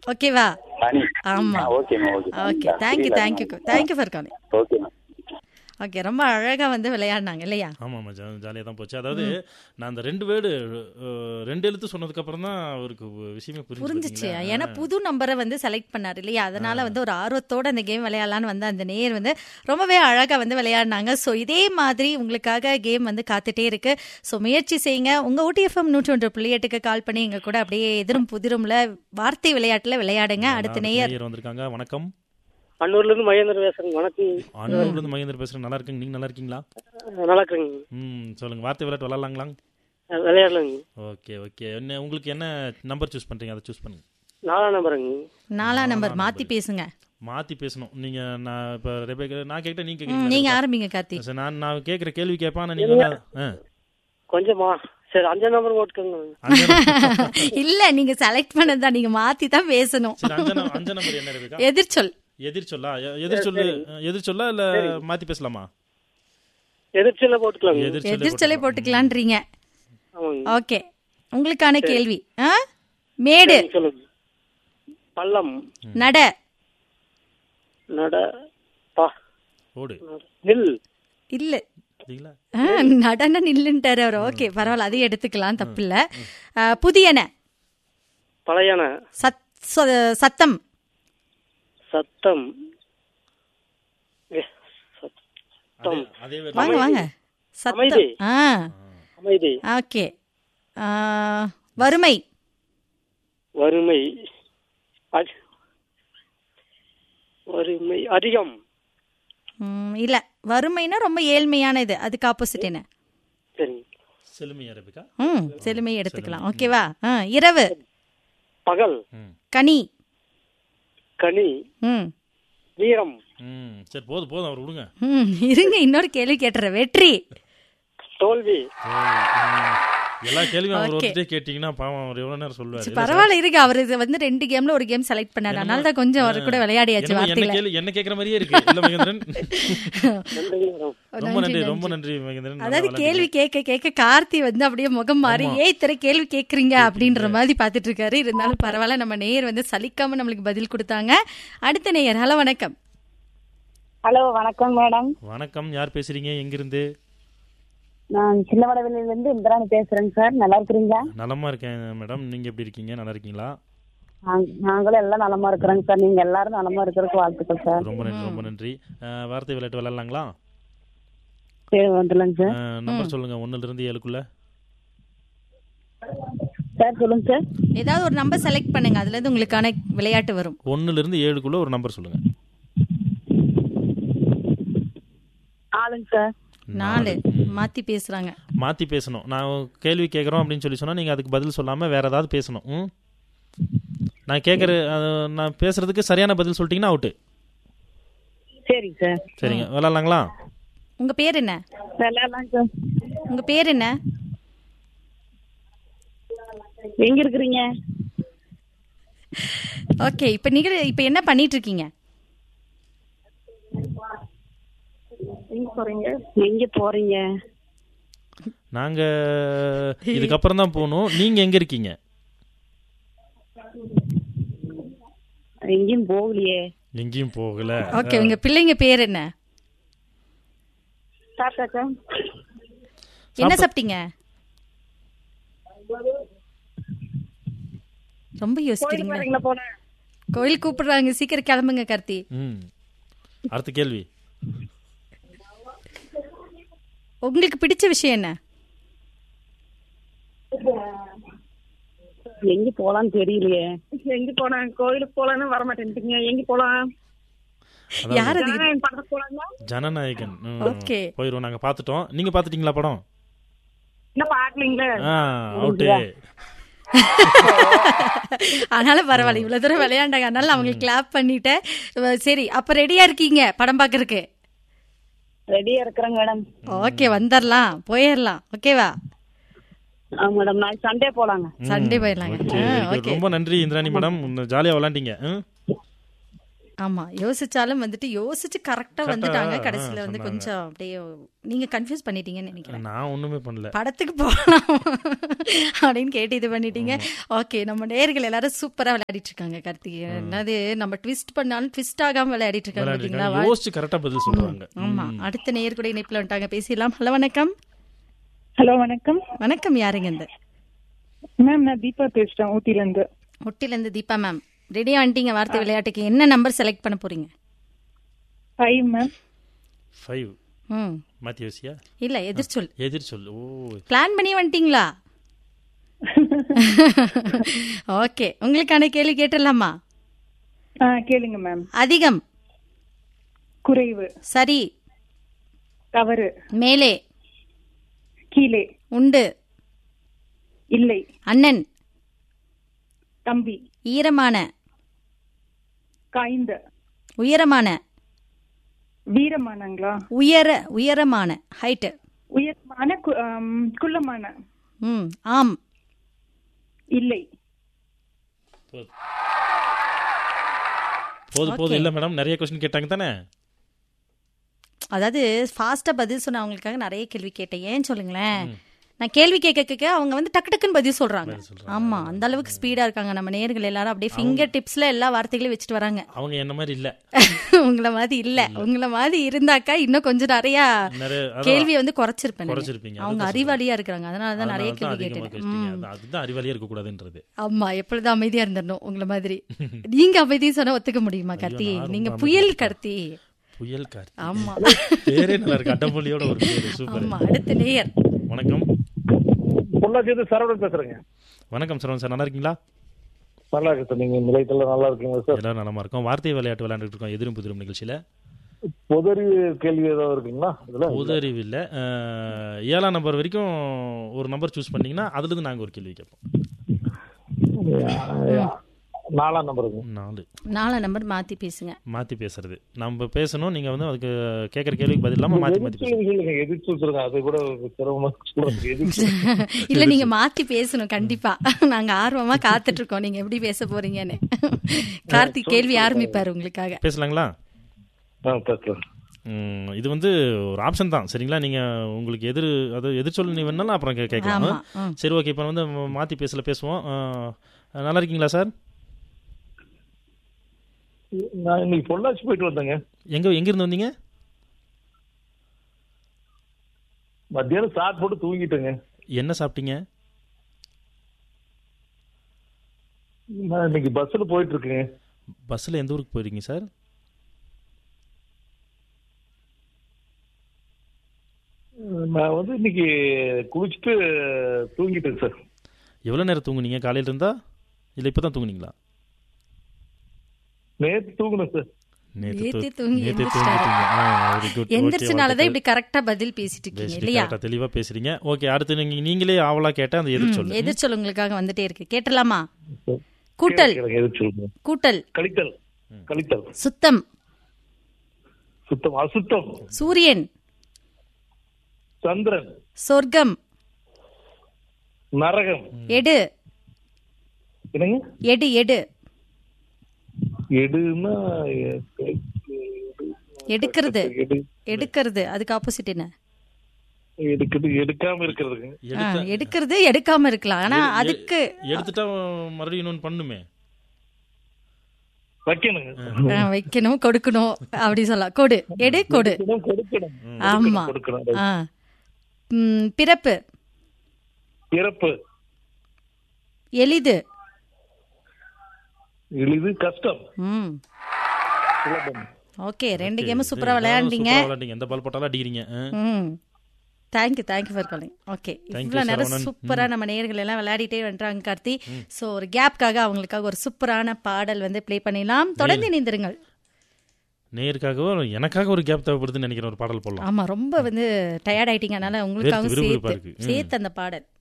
ஓகேவா பனி ஆமா. ஓகேம்மா okay okay thank you thank you thank you for calling ஓகேம்மா ஓகே ரொம்ப அழகா வந்து விளையாடினாங்க இல்லையா ஆமாம் ஜாலியாக தான் போச்சு அதாவது நான் அந்த ரெண்டு வேர்டு ரெண்டு எழுத்து சொன்னதுக்கு அப்புறம் தான் அவருக்கு விஷயமே புரிஞ்சு புரிஞ்சிச்சு பாத்தீங்களா? ஏன்னா புது நம்பரை வந்து செலக்ட் பண்ணாரு இல்லையா அதனால வந்து ஒரு ஆர்வத்தோட அந்த கேம் விளையாடலான்னு வந்து அந்த நேர் வந்து ரொம்பவே அழகா வந்து விளையாடினாங்க ஸோ இதே மாதிரி உங்களுக்காக கேம் வந்து காத்துட்டே இருக்கு ஸோ முயற்சி செய்யுங்க உங்க ஊட்டிஎஃப்எம் நூற்றி ஒன்று புள்ளி எட்டுக்கு கால் பண்ணி எங்க கூட அப்படியே எதிரும் புதிரும்ல வார்த்தை விளையாட்டுல விளையாடுங்க அடுத்த நேயர் நேயர் வந்திருக்காங்க வணக்கம் அன்னூர்ல இருந்து மகேந்திரன் பேசுறேங்க வணக்கம் அன்னூர்ல இருந்து மகேந்திர பேசுறேன் நல்லா இருக்குங்க நீங்க நல்லா இருக்கீங்களா நல்லா இருக்குங்க ம் சொல்லுங்க வார்த்தை விளையாட்டு விளையாடலாங்களா விளையாடலாங்க ஓகே ஓகே என்ன உங்களுக்கு என்ன நம்பர் சூஸ் பண்றீங்க அதை சூஸ் பண்ணுங்க நாலாம் நம்பருங்க நாலாம் நம்பர் மாத்தி பேசுங்க மாத்தி பேசணும் நீங்க நான் இப்ப ரெபேக்கா நான் கேட்டேன் நீங்க ம், கேக்குறீங்களா? நீங்க ஆரம்பிங்க கார்த்தி சரி, நான் நான் கேக்குற கேள்வி கேட்பான் ஆனா நீங்க வந்து ஆ. கொஞ்சமா சரி அஞ்சாம் நம்பர் போட்டுக்கோங்க அஞ்சு இல்ல நீங்க செலக்ட் பண்ணதான் நீங்க மாத்தி தான் பேசணும் சரி அஞ்சு நம்பர் அஞ்சு நம்பர் என்ன இருக்கா எதிர்ச்சொல் எதிர் சொல்லா எ- எதிர் சொல்லு எதிர் சொல்லா இல்ல மாத்தி பேசலாமா எதிர்ச்சியில போட்டுக்கலாங்க எதிர் சொல்லு எதிர்ச்சொலை போட்டுக்கலான்றீங்க ஆமாங்க ஓகே உங்களுக்கான கேள்வி ஆ? மேடு சொல்லுங்க பள்ளம் நட நட பா ஓடு நில் இல்ல சரிங்களா ஆ, நடன நில்லுன்ட்டாரு அவர் ஓகே பரவாயில்ல அதையும் எடுத்துக்கலாம் தப்பில்ல ஆ, புதியன பழையன சத் சொ- சத்தம் சத்தம் ஏ, சத்- அதே அதே வேறு வாங்க வாங்க சத்தம் அமைதி. ஆ அமைதி ஓகே ஆ, வறுமை வறுமை அதி- வறுமை அதிகம் ம், இல்ல வறுமைனா ரொம்ப ஏழ்மையான இது அதுக்கு ஆப்போசிட் என்ன சரிங்க செழுமை அரபிக்கா ம் செழுமை எடுத்துக்கலாம் ஓகேவா ஆ, இரவு பகல் ம் கனி கனி ம் ம் சரி போதும் போதும் அவர் விடுங்க ம் இருங்க இன்னொரு கேள்வி கேட்டுறேன் வெற்றி தோல்வி ம். எல்லா கேள்வியும் அவர் Okay. ஒருத்தே கேட்டீங்கன்னா பாவம் அவர் எவ்வளவு நேரம் சொல்லுவாரு இல்ல பரவாயில்ல இருக்கு அவர் இது வந்து ரெண்டு கேம்ல ஒரு கேம் செலக்ட் பண்ணாரு அதனால தான் கொஞ்சம் அவர் கூட விளையாடியாச்சு என்னமோ என்ன வார்த்தையில கேள்வி என்ன கேக்குற மாதிரியே இருக்கு இல்ல மகேந்திரன் நன்றி மேடம் ரொம்ப நன்றி ரொம்ப நன்றி மகேந்திரன் நல்லா அதாவது விளையாண்டீங்க. கேள்வி கேட்க கேட்க கார்த்தி வந்து அப்படியே முகம் மாறி ஏன் இத்தனை கேள்வி கேக்குறீங்க அப்படின்ற மாதிரி பாத்துட்டு இருக்காரு இருந்தாலும் பரவாயில்ல நம்ம நேயர் வந்து சலிக்காம நம்மளுக்கு பதில் கொடுத்தாங்க அடுத்த நேயர் ஹலோ வணக்கம் ஹலோ வணக்கம் மேடம் வணக்கம் யார் பேசுறீங்க எங்கிருந்து நான் சின்னவடவிலிருந்து இருந்து இந்திராணி பேசுறேங்க சார் நல்லா இருக்கிறீங்களா நலமா இருக்கேன் மேடம் நீங்க எப்படி இருக்கீங்க நல்லா இருக்கீங்களா நாங்க- நாங்களும் எல்லாம் நலமா இருக்கிறோங்க சார் நீங்க எல்லாரும் நலமா இருக்கிறதுக்கு வாழ்த்துக்கள் சார் ரொம்ப நன்றி ரொம்ப நன்றி அஹ், வார்த்தை விளையாட்டு விளையாடலாங்களா சரி வந்துலங்க சார் நம்பர் சொல்லுங்க ஒண்ணுல இருந்து ஏழுக்குள்ள சார் சொல்லுங்க சார் ஏதாவது ஒரு நம்பர் செலக்ட் பண்ணுங்க அதுல இருந்து உங்களுக்கான விளையாட்டு வரும் ஒண்ணுல இருந்து ஏழுக்குள்ள ஒரு நம்பர் சொல்லுங்க ஆளுங்க சார் நாலு மாத்தி பேசுறாங்க மாத்தி பேசணும் நான் கேள்வி கேட்குறோம் அப்படின்னு சொல்லி சொன்னா நீங்க அதுக்கு பதில் சொல்லாம வேற ஏதாவது பேசணும் ம்? நான் கேட்குற நான் பேசுறதுக்கு சரியான பதில் சொல்லிட்டீங்கன்னா அவுட்டு சரிங்க சார் சரிங்க விளாட்லாங்களா உங்க பேர் என்ன விளையாடலாம் சார் உங்க பேர் என்ன எங்க இருக்கிறீங்க ஓகே இப்ப நீங்க இப்ப என்ன பண்ணிட்டு இருக்கீங்க எங்க போறீங்க எங்க போறீங்க நாங்க இதுக்கப்புறம் தான் போகணும் நீங்க எங்க இருக்கீங்க எங்கேயும் போகலையே எங்கேயும் போகல ஓகே உங்க பிள்ளைங்க பேர் என்ன சாப்பிட்டாச்சா என்ன சாப்பிட்டீங்க ரொம்ப யோசிக்கிறீங்க போறீங்களா போனேன் கோயில் கூப்பிடுறாங்க சீக்கிரம் கிளம்புங்க கார்த்தி ம் அடுத்த கேள்வி உங்களுக்கு பிடிச்ச விஷயம் என்ன எங்க போலான்னு தெரியலையே எங்க போலாம் கோயிலுக்கு போலான்னு வர மாட்டேன்ட்டீங்க எங்க போலாம் யார் அது ஜனநாயகம் படத்துக்கு போலாங்களா ஜனநாயகன் ம். Okay. போயிடுவோம் நாங்க பார்த்துட்டோம் நீங்க பார்த்துட்டீங்களா படம் இன்னும் பாக்கலீங்களே ஆ அவுட்டு அதனால பரவாயில்ல இவ்வளவு தூரம் விளையாண்டாங்க அதனால நான் அவங்களுக்கு கிளாப் பண்ணிட்டேன் அஹ் சரி அப்ப ரெடியா இருக்கீங்க படம் பாக்குறதுக்கு ரெடியா இருக்கிறேங்க மேடம் ஓகே வந்துடலாம் போயிடலாம் ஓகேவா ஆ மேடம் நாளைக்கு சண்டே போலாங்க சண்டே போயிடலாங்க Okay, very good. ஓகே ரொம்ப நன்றி இந்திராணி மேடம் ஜாலியா விளாண்டீங்க ம்? ஆமா யோசிச்சாலும் வந்துட்டு யோசிச்சு கரெக்டா Correct ஆ, வந்துட்டாங்க ஆ, கடைசியில வந்து சொன்னாங்க. கொஞ்சம் அப்படியே நீங்க கன்ஃபியூஸ் பண்ணிட்டீங்கன்னு நினைக்கிறேன் நான் ஒண்ணுமே பண்ணல படத்துக்கு போகலாம் அப்படின்னு கேட்டு இது பண்ணிட்டீங்க ஓகே நம்ம நேர்கள் எல்லாரும் சூப்பரா விளையாடிட்டு இருக்காங்க கார்த்திக் என்னது நம்ம ட்விஸ்ட் பண்ணாலும் ட்விஸ்ட் ஆகாம விளையாடிட்டு இருக்காங்க பாத்தீங்களா விளையாடிருக்காங்க. யோசிச்சு கரெக்டா பதில் சொல்றாங்க ஆமா அடுத்த நேர் கூட இணைப்புல வந்துட்டாங்க பேசிடலாம் ஹலோ வணக்கம் ஹலோ வணக்கம் வணக்கம் யாருங்க இந்த மேம் நான் தீபா பேசுறேன் ஊட்டில இருந்து ஒட்டில இருந்து தீபா மேம் ரெடியா வந்துட்டீங்க வார்த்தை விளையாட்டுக்கு என்ன நம்பர் செலக்ட் பண்ண போறீங்க ஃபைவ் மேம் ஃபைவ் ம் மாத்தி யோசியா இல்ல எதிர்ச்சொல் எதிர் சொல்லு ஓ பிளான் பண்ணி வந்துட்டீங்களா ஓகே உங்களுக்கான கேள்வி கேட்டுடலாமா ஆ கேளுங்க மேம் அதிகம் குறைவு சரி தவறு மேலே கீழே உண்டு இல்லை அண்ணன் தம்பி ஈரமான காய்ந்த உயரமான வீரமானங்களா உயர உயரமான ஹைட்டு உயரமான கு- ஆம், குள்ளமான ம் ஆம் இல்லை போதும் போதும் இல்ல மேடம் நிறைய கொஸ்டின் கேட்டாங்க தானே அதாவது ஃபாஸ்டா பதில் சொன்ன அவங்களுக்காக நிறைய கேள்வி கேட்டேன் ஏன் சொல்லுங்களேன் நான் கேள்வி கேட்க கேட்க அவங்க வந்து டக்கு டக்குன்னு பதில் சொல்றாங்க ஆமா அந்த அளவுக்கு ஸ்பீடா இருக்காங்க நம்ம நேர்கள் எல்லாரும் அப்படியே ஃபிங்கர் டிப்ஸ்ல எல்லா வார்த்தைகளையும் வச்சுட்டு வராங்க அவங்க என்ன மாதிரி இல்ல உங்கள மாதிரி இல்ல உங்கள மாதிரி இருந்தாக்கா இன்னும் கொஞ்சம் நிறைய நிறைய அதான் கேள்வியை வந்து குறைச்சிருப்பேன் நானு. குறைச்சிருப்பீங்க. அவங்க அதுதான் அறிவாளியா இருக்கிறாங்க அதனாலதான் நிறைய அதனால தான் கேள்வி அதிகமா கேட்டேன் கேட்டீங்க. ம். அதான் அதுதான் அறிவாளியா இருக்க கூடாதுன்றது ஆமா எப்பொழுதும் அமைதியா இருந்துடணும் உங்கள மாதிரி நீங்க அமைதியா சொன்னா ஒத்துக்க முடியுமா கார்த்தி நான் ரொம்ப நீங்க அமைதியா புயல் இருக்கேன். கார்த்தி புயல் கார்த்தி ஆமா பேரே நல்லா இருக்கு அட்டமொழியோட ஒரு பேரு சூப்பர் ஆமா அடுத்த நேயர் வணக்கம் பொள்ளாச்சி சரவணன் பேசுறேங்க வணக்கம் சரவணன் சார் நல்லா இருக்கீங்களா நல்லா இருக்கு சார் நீங்க நிலையத்துல நல்லா இருக்கீங்க சார் எல்லாரும் நலமா இருக்கோம் வார்த்தை விளையாட்டு விளையாண்டுட்டு இருக்கோம் எதிரும் புதிரும் நிகழ்ச்சியில பொதறிவு கேள்வி ஏதாவது இருக்குங்களா இதுல உதறிவு இல்ல அஹ், ஏழாம் நம்பர் வரைக்கும் ஒரு நம்பர் சூஸ் பண்ணீங்கன்னா அதுல இருந்து நாங்க ஒரு கேள்வி கேட்போம் நாலாம் நம்பருங்க நாலு நாலு நம்பர் மாத்தி பேசுங்க மாத்தி பேசுறது நம்ம பேசணும் நீங்க வந்து அதுக்கு கேட்கற கேள்விக்கு பதில் இல்லாம மாத்தி மாத்தி பேசணும் சொல்லுங்க சொல்லுங்க எதிர்த்து சொல்லுங்க அது கூட சிரமமா சொல்றதுக்கு எதிர்த்து இல்ல நீங்க மாத்தி பேசணும் கண்டிப்பா நாங்க ஆர்வமா காத்துட்டு இருக்கோம் நீங்க எப்படி பேச போறீங்கன்னு கார்த்திக் கேள்வி ஆரம்பிப்பாரு உங்களுக்காக பேசலாங்களா ஆ பேசலாம் ம், இது வந்து ஒரு ஆப்ஷன் தான் சரிங்களா நீங்க உங்களுக்கு எதிர் அது எதிர் சொல்லி நீ வேணாலும் அப்புறம் கே- கேட்கலாம் ஆமா ம். சரி ஓகே இப்போ வந்து ம- மாத்தி பேசல பேசுவோம் அஹ், நல்லா இருக்கீங்களா சார் நான் இன்னைக்கு பொள்ளாச்சி போயிட்டு வந்தேங்க எங்க எங்க இருந்து வந்தீங்க மத்தியானம் சாட் போட்டு தூங்கிட்டேங்க என்ன சாப்பிட்டீங்க நான் இன்னைக்கு பஸ்ல போயிட்டு இருக்கேங்க பஸ்ல எந்த ஊருக்கு போயிருக்கீங்க சார் நான் வந்து இன்னைக்கு குளிச்சுட்டு தூங்கிட்டேன் சார் எவ்வளவு நேரம் தூங்குனீங்க காலையில இருந்தா இல்ல இப்பதான் தூங்குனீங்களா நேத்து தூங்கினேன் சார் நேத்து தூங்கி நேத்து எந்திரிச்சிட்டாரு. தூங்கிட்டீங்க ஆ, very good. Okay, எந்திரிச்சனாலதான் வாழ்த்துக்கள். இப்படி கரெக்டா பதில் பேசிட்டு இருக்கீங்க பேசிட்டு இல்லையா correct ஆ தெளிவா பேசுறீங்க ஓகே அடுத்து நீங்க நீங்களே ஆவலா கேட்ட அந்த எதிர் சொல்லு எதிர்ச்சொல் உங்களுக்காக வந்துட்டே இருக்கு கேட்டலாமா கூட்டல் எனக்கு எது சொல்லுங்க கூட்டல் கழித்தல் கழித்தல் சுத்தம் சுத்தம் அசுத்தம் சூரியன் சந்திரன் சொர்க்கம் நரகம் எடு என்னங்க எடு எடு எடுன்னா எடுக்கிறது எடு எடுக்கிறது அதுக்கு ஆப்போசிட் என்ன எடுக்கிறது எடுக்காம இருக்கிறதுங்க ஆ, எடுத்த எடுக்கிறது எடுக்காம இருக்கலாம் ஆனா அதுக்கு எடுத்துட்டா மறுபடியும் இன்னொன்னு பண்ணுமே வைக்கணுங்க ஆ, வைக்கணும் கொடுக்கணும் அப்படி சொல்லலாம் கொடு எடு கொடு கொடுக்கணும், கொடுக்கணும் ஆமா கொடுக்கணும் ஆ. ம், பிறப்பு இறப்பு எளிது எளிது கஷ்டம் ம் சுலபம் ஓகே ரெண்டு கேமும் சூப்பரா விளையாண்டீங்க சூப்பரா விளையாண்டீங்க எந்த பால் போட்டாலும் அடிக்கிறீங்க ஆ. ம் thank you thank you for calling okay Thank you, இவ்வளோ நேரம் சரவணன். சூப்பரா நம்ம நேயர்கள் எல்லாம் விளையாடிட்டே வந்துட்டாங்க கார்த்தி ஸோ ஒரு கேப்காக அவங்களுக்காக ஒரு சூப்பரான பாடல் வந்து ப்ளே பண்ணிடலாம் தொடர்ந்து இணைந்திருங்கள் நேருக்காக எனக்காக ஒரு கேப் தேவைப்படுதுன்னு நினைக்கிறேன் ஒரு பாடல் போடலாம் ஆமா ரொம்ப வந்து டயர்ட் ஆயிட்டீங்க அதனால உங்களுக்காகவும் விறுவிறுப்பா சேர்த்து இருக்கு. ம். சேர்த்து அந்த பாடல்